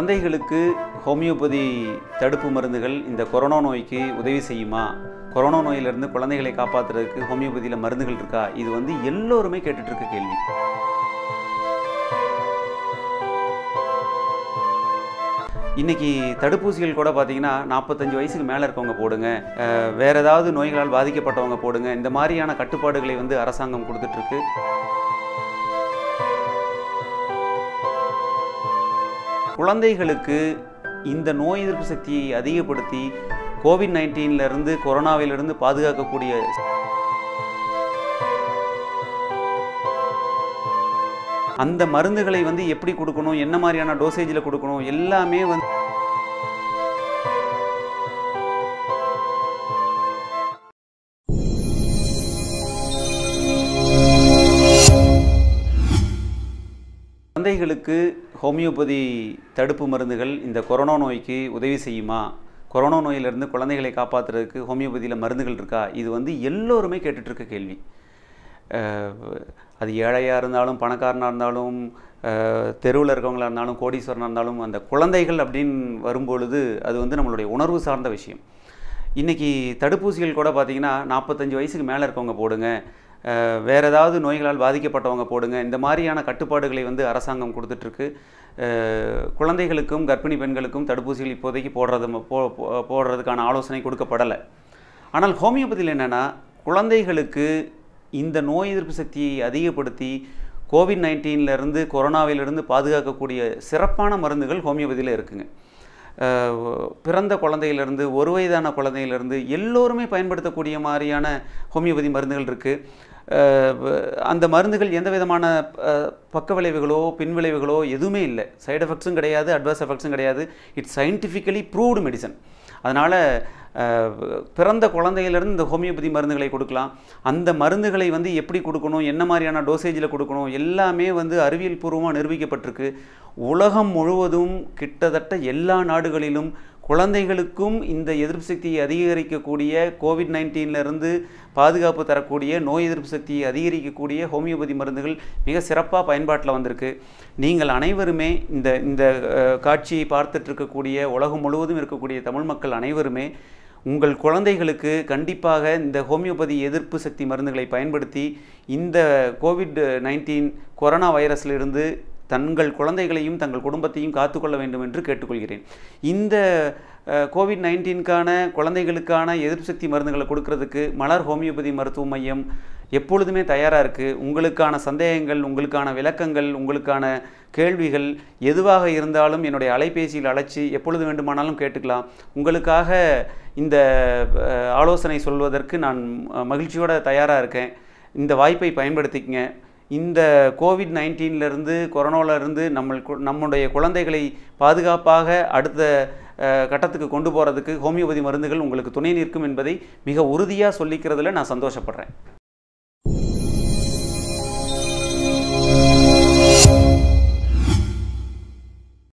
குழந்தைகளுக்கு ஹோமியோபதி தடுப்பு மருந்துகள் இந்த கொரோனா நோய்க்கு உதவி செய்யுமா கொரோனா நோயிலிருந்து குழந்தைகளை காப்பாற்றுறதுக்கு ஹோமியோபதியில் மருந்துகள் இருக்கா இது வந்து எல்லோருமே கேட்டுட்டு இருக்க கேள்வி இன்னைக்கு தடுப்பூசிகள் கூட பார்த்தீங்கன்னா நாற்பத்தஞ்சு வயசுக்கு மேலே இருக்கவங்க போடுங்க அஹ், வேற ஏதாவது நோய்களால் பாதிக்கப்பட்டவங்க போடுங்க இந்த மாதிரியான கட்டுப்பாடுகளை வந்து அரசாங்கம் கொடுத்துட்ருக்கு குழந்தைகளுக்கு இந்த நோய் எதிர்ப்பு சக்தியை அதிகப்படுத்தி கோவிட் நைன்டீன்ல இருந்து கொரோனாவிலிருந்து பாதுகாக்கக்கூடிய அந்த மருந்துகளை வந்து எப்படி கொடுக்கணும் என்ன மாதிரியான டோசேஜில் கொடுக்கணும் எல்லாமே வந்து குழந்தைகளுக்கு ஹோமியோபதி தடுப்பு மருந்துகள் இந்த கொரோனா நோய்க்கு உதவி செய்யுமா கொரோனா நோயிலிருந்து குழந்தைகளை காப்பாற்றுறதுக்கு ஹோமியோபதியில் மருந்துகள் இருக்கா இது வந்து எல்லோருமே கேட்டுட்டு இருக்க கேள்வி அஹ், அது ஏழையாக இருந்தாலும் பணக்காரனாக இருந்தாலும் தெருவில் இருக்கவங்களா இருந்தாலும் கோடீஸ்வரனாக இருந்தாலும் அந்த குழந்தைகள் அப்படின்னு வரும்பொழுது அது வந்து நம்மளுடைய உணர்வு சார்ந்த விஷயம் இன்றைக்கி தடுப்பூசிகள் கூட பார்த்திங்கன்னா நாற்பத்தஞ்சு வயசுக்கு மேலே இருக்கவங்க போடுங்க அஹ், வேற ஏதாவது நோய்களால் பாதிக்கப்பட்டவங்க போடுங்க இந்த மாதிரியான கட்டுப்பாடுகளை வந்து அரசாங்கம் கொடுத்துட்ருக்கு அஹ், குழந்தைகளுக்கும் கர்ப்பிணி பெண்களுக்கும் தடுப்பூசிகள் இப்போதைக்கு போடுறது ம- போ போ- போடுறதுக்கான ஆலோசனை கொடுக்கப்படலை ஆனால் ஹோமியோபதியில் என்னென்னா குழந்தைகளுக்கு இந்த நோய் எதிர்ப்பு சக்தியை அதிகப்படுத்தி கோவிட் நைன்டீன்லேருந்து கொரோனாவிலிருந்து பாதுகாக்கக்கூடிய சிறப்பான மருந்துகள் ஹோமியோபதியில் இருக்குங்க அஹ் பிறந்த குழந்தையிலிருந்து ஒரு வயதான குழந்தையிலிருந்து எல்லோருமே பயன்படுத்தக்கூடிய மாதிரியான ஹோமியோபதி மருந்துகள் இருக்குது அந்த மருந்துகள் எந்த விதமான அஹ், பக்க விளைவுகளோ பின் விளைவுகளோ எதுவுமே இல்லை சைடு எஃபெக்ட்ஸும் கிடையாது அட்வர்ஸ் எஃபெக்ட்ஸும் கிடையாது இட்ஸ் சயின்டிஃபிக்கலி ப்ரூவ்டு மெடிசன் அதனால் பிறந்த குழந்தையிலேருந்து இந்த ஹோமியோபதி மருந்துகளை கொடுக்கலாம் அந்த மருந்துகளை வந்து எப்படி கொடுக்கணும் என்ன மாதிரியான டோசேஜில் கொடுக்கணும் எல்லாமே வந்து அறிவியல் பூர்வமாக நிரூபிக்கப்பட்டிருக்கு உலகம் முழுவதும் கிட்டத்தட்ட எல்லா நாடுகளிலும் குழந்தைகளுக்கும் இந்த எதிர்ப்பு சக்தியை அதிகரிக்கக்கூடிய கோவிட் நைன்டீன்லேருந்து பாதுகாப்பு தரக்கூடிய நோய் எதிர்ப்பு சக்தியை அதிகரிக்கக்கூடிய ஹோமியோபதி மருந்துகள் மிக சிறப்பாக பயன்பாட்டில் வந்திருக்கு நீங்கள் அனைவருமே இந்த இந்த அஹ், காட்சியை பார்த்துட்டு இருக்கக்கூடிய உலகம் முழுவதும் இருக்கக்கூடிய தமிழ் மக்கள் அனைவருமே உங்கள் குழந்தைகளுக்கு கண்டிப்பாக இந்த ஹோமியோபதி எதிர்ப்பு சக்தி மருந்துகளை பயன்படுத்தி இந்த கோவிட் நைன்டீன் கொரோனா வைரஸிலிருந்து தங்கள் குழந்தைகளையும் தங்கள் குடும்பத்தையும் காத்துக்கொள்ள வேண்டும் என்று கேட்டுக்கொள்கிறேன் இந்த அஹ், கோவிட் நைன்டீன்கான குழந்தைகளுக்கான எதிர்ப்பு சக்தி மருந்துகளை கொடுக்கறதுக்கு மலர் ஹோமியோபதி மருத்துவ மையம் எப்பொழுதுமே தயாராக இருக்குது உங்களுக்கான சந்தேகங்கள் உங்களுக்கான விளக்கங்கள் உங்களுக்கான கேள்விகள் எதுவாக இருந்தாலும் என்னுடைய அலைபேசியில் அழைச்சி எப்பொழுது வேண்டுமானாலும் கேட்டுக்கலாம் உங்களுக்காக இந்த அஹ், ஆலோசனை சொல்வதற்கு நான் அஹ், மகிழ்ச்சியோட தயாராக இருக்கேன் இந்த வாய்ப்பை பயன்படுத்திக்கங்க இந்த கோவிட் நைன்டீன்லேருந்து கொரோனாவிலேருந்து நம்ம நம்முடைய குழந்தைகளை பாதுகாப்பாக அடுத்த அஹ், கட்டத்துக்கு கொண்டு போகிறதுக்கு ஹோமியோபதி மருந்துகள் உங்களுக்கு துணை நிற்கும் என்பதை மிக உறுதியாக சொல்லிக்கிறதுல நான் சந்தோஷப்படுறேன்